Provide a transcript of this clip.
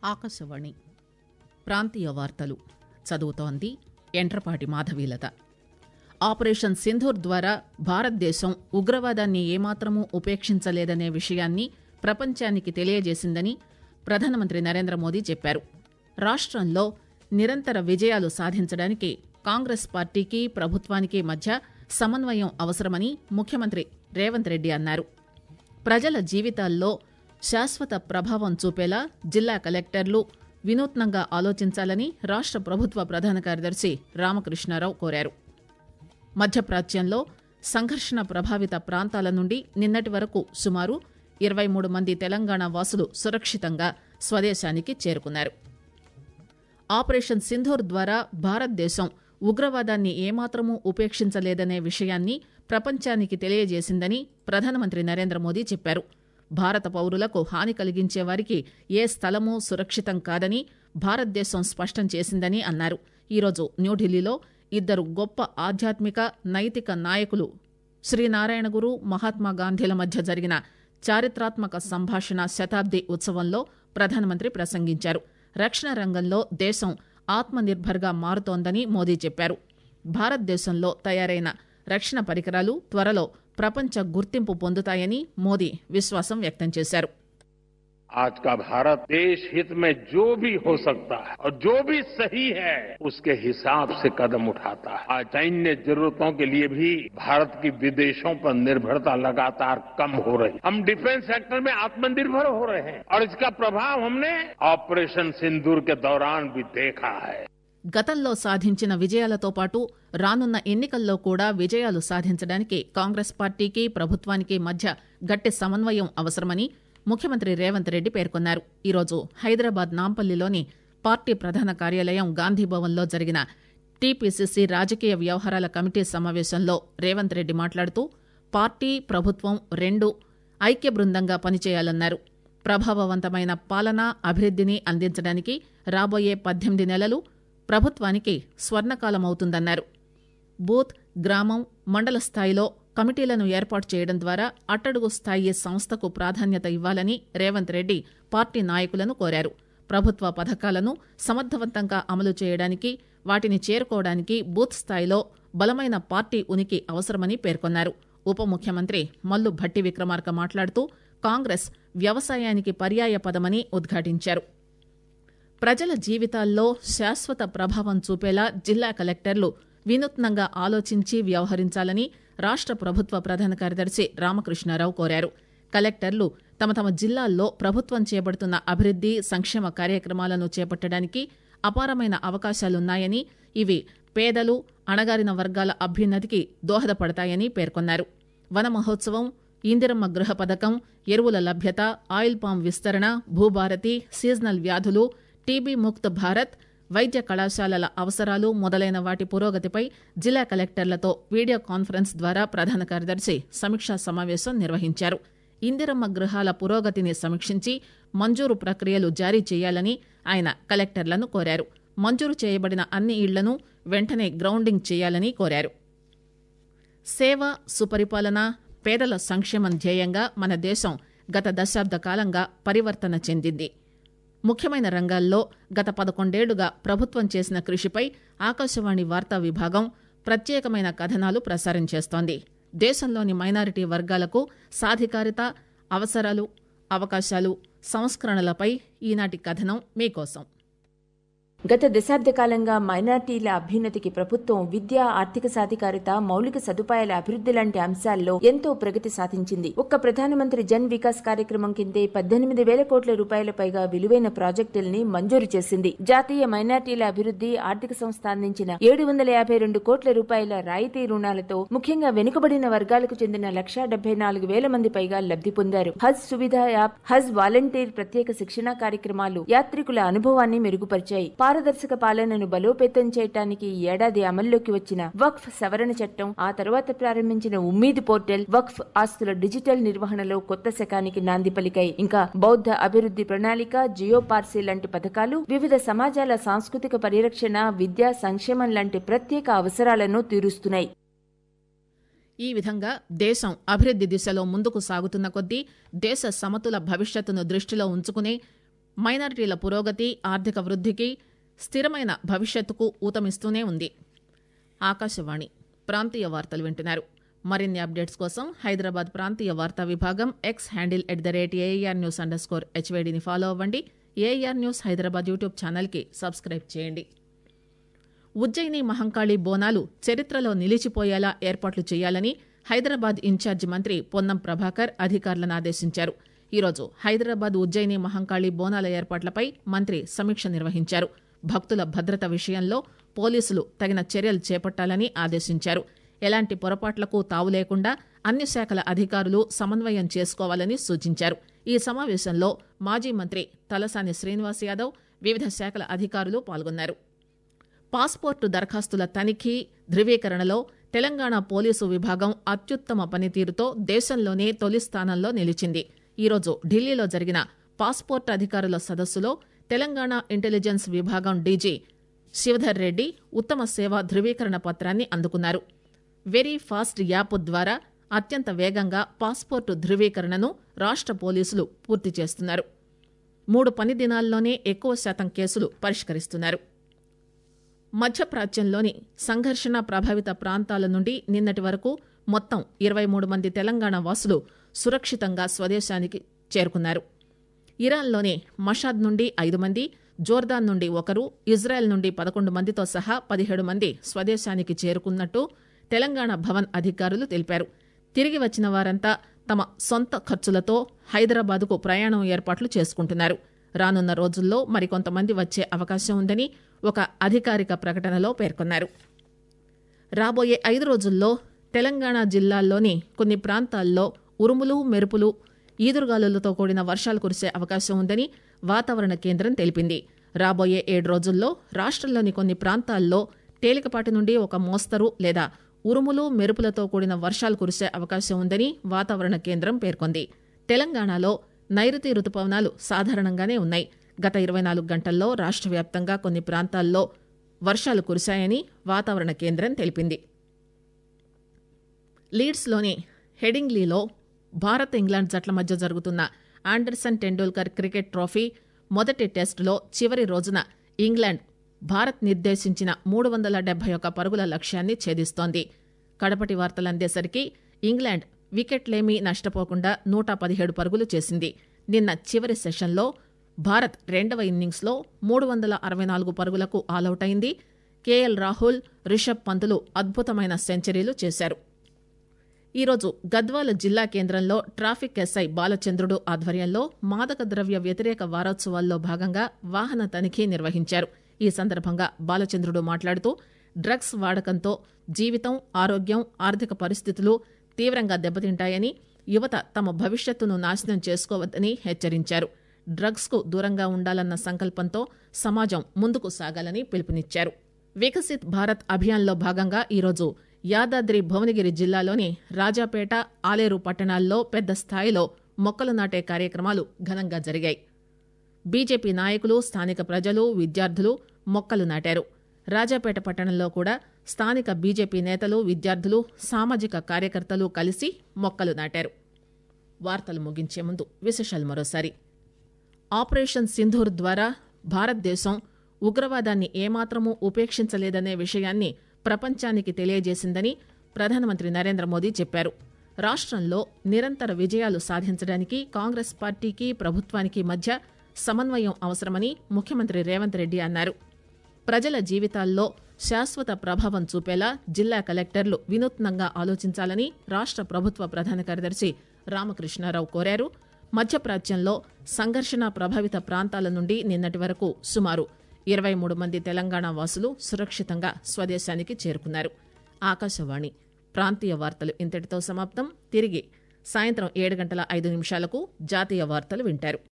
ఆకాశవాణి ప్రాంతీయ వార్తలు చదువుతోంది ఎంట్రపాటి మాధవీలత ఆపరేషన్ సింధూర్ ద్వారా భారతదేశం ఉగ్రవాదాన్ని ఏమాత్రమూ ఉపేక్షించలేదనే విషయాన్ని ప్రపంచానికి తెలియజేసిందని ప్రధానమంత్రి నరేంద్ర మోదీ చెప్పారు రాష్టంలో నిరంతర విజయాలు సాధించడానికి కాంగ్రెస్ పార్టీకి ప్రభుత్వానికి మధ్య సమన్వయం అవసరమని ముఖ్యమంత్రి రేవంత్ రెడ్డి అన్నారు ప్రజల జీవితాల్లో శాశ్వత ప్రభావం చూపేలా జిల్లా కలెక్టర్లు వినూత్నంగా ఆలోచించాలని రాష్ట ప్రభుత్వ ప్రధాన కార్యదర్శి రామకృష్ణారావు కోరారు మధ్యప్రాచ్యంలో సంఘర్షణ ప్రభావిత ప్రాంతాల నుండి నిన్నటి వరకు సుమారు ఇరవై మూడు మంది తెలంగాణ వాసులు సురక్షితంగా స్వదేశానికి చేరుకున్నారు ఆపరేషన్ సింధూర్ ద్వారా భారతదేశం ఉగ్రవాదాన్ని ఏమాత్రమూ ఉపేక్షించలేదనే విషయాన్ని ప్రపంచానికి తెలియజేసిందని ప్రధానమంత్రి నరేంద్ర మోదీ చెప్పారు భారత పౌరులకు హాని కలిగించే వారికి ఏ స్థలమూ సురక్షితం కాదని భారతదేశం స్పష్టం చేసిందని అన్నారు ఈరోజు న్యూఢిల్లీలో ఇద్దరు గొప్ప ఆధ్యాత్మిక నైతిక నాయకులు శ్రీనారాయణ గురు మహాత్మా గాంధీల మధ్య జరిగిన చారిత్రాత్మక సంభాషణ శతాబ్ది ఉత్సవంలో ప్రధానమంత్రి ప్రసంగించారు రక్షణ రంగంలో దేశం ఆత్మనిర్భర్గా మారుతోందని మోదీ చెప్పారు భారతదేశంలో తయారైన రక్షణ పరికరాలు త్వరలో ప్రపంచ గుర్తింపు పొందుతాయని మోదీ విశ్వాసం వ్యక్తం చేశారు आज का भारत देश हित में जो भी हो सकता है और जो भी सही है उसके हिसाब से कदम उठाता है आज सैन्य जरूरतों के लिए भी भारत की विदेशों पर निर्भरता लगातार कम हो रही हम डिफेंस सेक्टर में आत्मनिर्भर हो रहे हैं और इसका प्रभाव हमने ऑपरेशन सिंदूर के दौरान भी देखा है గతంలో సాధించిన విజయాలతో పాటు రానున్న ఎన్నికల్లో కూడా విజయాలు సాధించడానికి కాంగ్రెస్ పార్టీకి ప్రభుత్వానికి మధ్య గట్టి సమన్వయం అవసరమని ముఖ్యమంత్రి రేవంత్ రెడ్డి పేర్కొన్నారు ఈరోజు హైదరాబాద్ నాంపల్లిలోని పార్టీ ప్రధాన కార్యాలయం గాంధీభవన్లో జరిగిన టీపీసీసీ రాజకీయ వ్యవహారాల కమిటీ సమావేశంలో రేవంత్ రెడ్డి మాట్లాడుతూ పార్టీ ప్రభుత్వం రెండు ఐక్య బృందంగా పనిచేయాలన్నారు ప్రభావవంతమైన పాలన అభివృద్దిని అందించడానికి రాబోయే పద్దెనిమిది నెలలు ప్రభుత్వానికి స్వర్ణకాలమవుతుందన్నారు బూత్ గ్రామం మండల స్థాయిలో కమిటీలను ఏర్పాటు చేయడం ద్వారా అట్టడుగు స్థాయి సంస్థకు ప్రాధాన్యత ఇవ్వాలని రేవంత్ రెడ్డి పార్టీ నాయకులను కోరారు ప్రభుత్వ పథకాలను సమర్థవంతంగా అమలు చేయడానికి వాటిని చేరుకోవడానికి బూత్ స్థాయిలో బలమైన పార్టీ ఉనికి అవసరమని పేర్కొన్నారు ఉప ముఖ్యమంత్రి మల్లు భట్టి విక్రమార్క మాట్లాడుతూ కాంగ్రెస్ వ్యవసాయానికి పర్యాయ పదమని ఉద్ఘాటించారు ప్రజల జీవితాల్లో శాశ్వత ప్రభావం చూపేలా జిల్లా కలెక్టర్లు వినూత్నంగా ఆలోచించి వ్యవహరించాలని రాష్ట ప్రభుత్వ ప్రధాన కార్యదర్శి రామకృష్ణారావు కోరారు కలెక్టర్లు తమ తమ జిల్లాల్లో ప్రభుత్వం చేపడుతున్న అభివృద్ది సంక్షేమ కార్యక్రమాలను చేపట్టడానికి అపారమైన అవకాశాలున్నాయని ఇవి పేదలు అణగారిన వర్గాల అభ్యున్నతికి దోహదపడతాయని పేర్కొన్నారు వన మహోత్సవం ఇందిరమ్మ గృహ పథకం ఎరువుల లభ్యత ఆయిల్ పామ్ విస్తరణ భూభారతి సీజనల్ వ్యాధులు టీబీ ముక్త్ భారత్ వైద్య కళాశాలల అవసరాలు మొదలైన వాటి పురోగతిపై జిల్లా కలెక్టర్లతో వీడియో కాన్ఫరెన్స్ ద్వారా ప్రధాన కార్యదర్శి సమీక్షా సమావేశం నిర్వహించారు ఇందిరమ్మ గృహాల పురోగతిని సమీక్షించి మంజూరు ప్రక్రియలు జారీ చేయాలని ఆయన కలెక్టర్లను కోరారు మంజూరు చేయబడిన అన్ని ఇళ్లను వెంటనే గ్రౌండింగ్ చేయాలని కోరారు సేవ సుపరిపాలన పేదల సంక్షేమం ధ్యేయంగా మన దేశం గత దశాబ్ద కాలంగా పరివర్తన చెందింది ముఖ్యమైన రంగాల్లో గత పదకొండేళ్లుగా ప్రభుత్వం చేసిన కృషిపై ఆకాశవాణి వార్తా విభాగం ప్రత్యేకమైన కథనాలు ప్రసారం చేస్తోంది దేశంలోని మైనారిటీ వర్గాలకు సాధికారిత అవసరాలు అవకాశాలు సంస్కరణలపై ఈనాటి కథనం మీకోసం గత దశాబ్ద కాలంగా మైనార్టీల అభ్యున్నతికి ప్రభుత్వం విద్య ఆర్థిక సాధికారిత మౌలిక సదుపాయాల అభివృద్ధి లాంటి అంశాల్లో ఎంతో ప్రగతి సాధించింది ఒక్క ప్రధానమంత్రి జన్ వికాస్ కార్యక్రమం కిందే పద్దెనిమిది వేల కోట్ల రూపాయల పైగా విలువైన ప్రాజెక్టుల్ని మంజూరు చేసింది జాతీయ మైనార్టీల అభివృద్ధి ఆర్థిక సంస్థ అందించిన ఏడు వందల యాభై రెండు కోట్ల రూపాయల రాయితీ రుణాలతో ముఖ్యంగా వెనుకబడిన వర్గాలకు చెందిన లక్షా డెబ్బై నాలుగు వేల మంది పైగా లబ్ధి పొందారు హజ్ సువిధ యాప్ హజ్ వాలంటీర్ ప్రత్యేక శిక్షణా కార్యక్రమాలు యాత్రికుల అనుభవాన్ని మెరుగుపరిచాయి పారదర్శక పాలనను బలోపేతం చేయడానికి ఈ ఏడాది అమల్లోకి వచ్చిన వక్ఫ్ సవరణ చట్టం ఆ తర్వాత ప్రారంభించిన ఉమ్మీద్ పోర్టల్ వక్ఫ్ ఆస్తుల డిజిటల్ నిర్వహణలో కొత్త శకానికి నాంది పలికాయి ఇంకా బౌద్ధ అభివృద్ధి ప్రణాళిక జియో పార్సీ లాంటి పథకాలు వివిధ సమాజాల సాంస్కృతిక పరిరక్షణ విద్యా సంక్షేమం లాంటి ప్రత్యేక అవసరాలను తీరుస్తున్నాయి ఈ విధంగా దేశం అభివృద్ది దిశలో ముందుకు సాగుతున్న కొద్దీ దేశ సమతుల భవిష్యత్తును దృష్టిలో ఉంచుకునే మైనారిటీల పురోగతి ఆర్థిక వృద్ధికి స్థిరమైన భవిష్యత్తుకు ఊతమిస్తూనే ఉంది ఆకాశవాణి ప్రాంతీయ వార్తలు వింటున్నారు మరిన్ని అప్డేట్స్ కోసం హైదరాబాద్ ప్రాంతీయ వార్తా విభాగం X handle at the rate AR news underscore హెచ్వేడిని ఫాలో అవ్వండి ఏఆర్ న్యూస్ హైదరాబాద్ యూట్యూబ్ ఛానల్కి సబ్స్క్రైబ్ చేయండి ఉజ్జయిని మహంకాళి బోనాలు చరిత్రలో నిలిచిపోయేలా ఏర్పాట్లు చేయాలని హైదరాబాద్ ఇన్ఛార్జి మంత్రి పొన్నం ప్రభాకర్ అధికారులను ఆదేశించారు ఈరోజు హైదరాబాద్ ఉజ్జయిని మహంకాళి బోనాల ఏర్పాట్లపై మంత్రి సమీక్ష నిర్వహించారు భక్తుల భద్రత విషయంలో పోలీసులు తగిన చర్యలు చేపట్టాలని ఆదేశించారు ఎలాంటి పొరపాట్లకు తావు లేకుండా అన్ని శాఖల అధికారులు సమన్వయం చేసుకోవాలని సూచించారు ఈ సమావేశంలో మాజీ మంత్రి తలసాని శ్రీనివాస్ యాదవ్ వివిధ శాఖల అధికారులు పాల్గొన్నారు పాస్పోర్టు దరఖాస్తుల తనిఖీ ధృవీకరణలో తెలంగాణ పోలీసు విభాగం అత్యుత్తమ పనితీరుతో దేశంలోనే తొలి స్థానంలో నిలిచింది ఈరోజు ఢిల్లీలో జరిగిన పాస్పోర్ట్ అధికారుల సదస్సులో తెలంగాణ ఇంటెలిజెన్స్ విభాగం డీజీ శివధర్ రెడ్డి ఉత్తమ సేవా ధృవీకరణ పత్రాన్ని అందుకున్నారు వెరీ ఫాస్ట్ యాప్ ద్వారా అత్యంత వేగంగా పాస్పోర్టు ధృవీకరణను రాష్ట్ర పోలీసులు పూర్తి చేస్తున్నారు మూడు పని దినాల్లోనే ఎక్కువ శాతం కేసులు పరిష్కరిస్తున్నారు మధ్యప్రాచ్యంలోని సంఘర్షణ ప్రభావిత ప్రాంతాల నుండి నిన్నటి వరకు మొత్తం ఇరవై మూడు మంది తెలంగాణ వాసులు సురక్షితంగా స్వదేశానికి చేరుకున్నారు ఇరాన్లోని మషాద్ నుండి ఐదు మంది జోర్దాన్ నుండి ఒకరు ఇజ్రాయెల్ నుండి పదకొండు మందితో సహా పదిహేడు మంది స్వదేశానికి చేరుకున్నట్టు తెలంగాణ భవన్ అధికారులు తెలిపారు తిరిగి వచ్చిన వారంతా తమ సొంత ఖర్చులతో హైదరాబాద్కు ప్రయాణం ఏర్పాట్లు చేసుకుంటున్నారు రానున్న రోజుల్లో మరికొంతమంది వచ్చే అవకాశం ఉందని ఒక అధికారిక ప్రకటనలో పేర్కొన్నారు రాబోయే ఐదు రోజుల్లో తెలంగాణ జిల్లాల్లోని కొన్ని ప్రాంతాల్లో ఉరుములు మెరుపులు ఈదురుగాలులతో కూడిన వర్షాలు కురిసే అవకాశం ఉందని వాతావరణ కేంద్రం తెలిపింది రాబోయే ఏడు రోజుల్లో రాష్ట్రంలోని కొన్ని ప్రాంతాల్లో తేలికపాటి నుండి ఒక మోస్తరు లేదా ఉరుములు మెరుపులతో కూడిన వర్షాలు కురిసే అవకాశం ఉందని వాతావరణ కేంద్రం పేర్కొంది తెలంగాణలో నైరుతి రుతుపవనాలు సాధారణంగానే ఉన్నాయి గత ఇరవై నాలుగు గంటల్లో రాష్ట్ర వ్యాప్తంగా కొన్ని ప్రాంతాల్లో వర్షాలు కురిశాయని వాతావరణ కేంద్రం తెలిపింది లీడ్స్లోని హెడింగ్లీలో భారత్ ఇంగ్లాండ్ జట్ల మధ్య జరుగుతున్న ఆండర్సన్ టెండూల్కర్ క్రికెట్ ట్రోఫీ మొదటి టెస్టులో చివరి రోజున ఇంగ్లాండ్ భారత్ నిర్దేశించిన మూడు వందల డెబ్బై ఒక్క పరుగుల లక్ష్యాన్ని ఛేదిస్తోంది కడపటి వార్తలు అందేసరికి ఇంగ్లాండ్ వికెట్లేమీ నష్టపోకుండా నూట పదిహేడు పరుగులు చేసింది నిన్న చివరి సెషన్లో భారత్ రెండవ ఇన్నింగ్స్లో మూడు వందల అరవై నాలుగు పరుగులకు ఆలౌట్ అయింది కేఎల్ రాహుల్ రిషబ్ పంతులు అద్భుతమైన సెంచరీలు చేశారు ఈరోజు గద్వాల జిల్లా కేంద్రంలో ట్రాఫిక్ ఎస్ఐ బాలచంద్రుడు ఆధ్వర్యంలో మాదక ద్రవ్య వ్యతిరేక వారోత్సవాల్లో భాగంగా వాహన తనిఖీ నిర్వహించారు ఈ సందర్భంగా బాలచంద్రుడు మాట్లాడుతూ డ్రగ్స్ వాడకంతో జీవితం ఆరోగ్యం ఆర్థిక పరిస్థితులు తీవ్రంగా దెబ్బతింటాయని యువత తమ భవిష్యత్తును నాశనం చేసుకోవద్దని హెచ్చరించారు డ్రగ్స్ కు దూరంగా ఉండాలన్న సంకల్పంతో సమాజం ముందుకు సాగాలని పిలుపునిచ్చారు వికసిత్ భారత్ అభియాన్లో భాగంగా ఈరోజు యాదాద్రి భువనగిరి జిల్లాలోని రాజాపేట ఆలేరు పట్టణాల్లో పెద్ద స్థాయిలో మొక్కలు నాటే కార్యక్రమాలు ఘనంగా జరిగాయి బీజేపీ నాయకులు స్థానిక ప్రజలు విద్యార్థులు మొక్కలు నాటారు రాజాపేట పట్టణంలో కూడా స్థానిక బీజేపీ నేతలు విద్యార్థులు సామాజిక కార్యకర్తలు కలిసి మొక్కలు నాటారు వార్తలు ముగించే ముందు విశేషాలు మరోసారి ఆపరేషన్ సింధూర్ ద్వారా భారతదేశం ఉగ్రవాదాన్ని ఏమాత్రమూ ఉపేక్షించలేదనే విషయాన్ని ప్రపంచానికి తెలియజేసిందని ప్రధానమంత్రి నరేంద్ర మోదీ చెప్పారు రాష్ట్రంలో నిరంతర విజయాలు సాధించడానికి కాంగ్రెస్ పార్టీకి ప్రభుత్వానికి మధ్య సమన్వయం అవసరమని ముఖ్యమంత్రి రేవంత్ రెడ్డి అన్నారు ప్రజల జీవితాల్లో శాశ్వత ప్రభావం చూపేలా జిల్లా కలెక్టర్లు వినూత్నంగా ఆలోచించాలని రాష్ట్ర ప్రభుత్వ ప్రధాన కార్యదర్శి రామకృష్ణారావు కోరారు మధ్యప్రాచ్యంలో సంఘర్షణ ప్రభావిత ప్రాంతాల నుండి నిన్నటి వరకు సుమారు ఇరవై మూడు మంది తెలంగాణ వాసులు సురక్షితంగా స్వదేశానికి చేరుకున్నారు ఆకాశవాణి ప్రాంతీయ వార్తలు ఇంతటితో సమాప్తం తిరిగి సాయంత్రం ఏడు గంటల ఐదు నిమిషాలకు జాతీయ వార్తలు వింటారు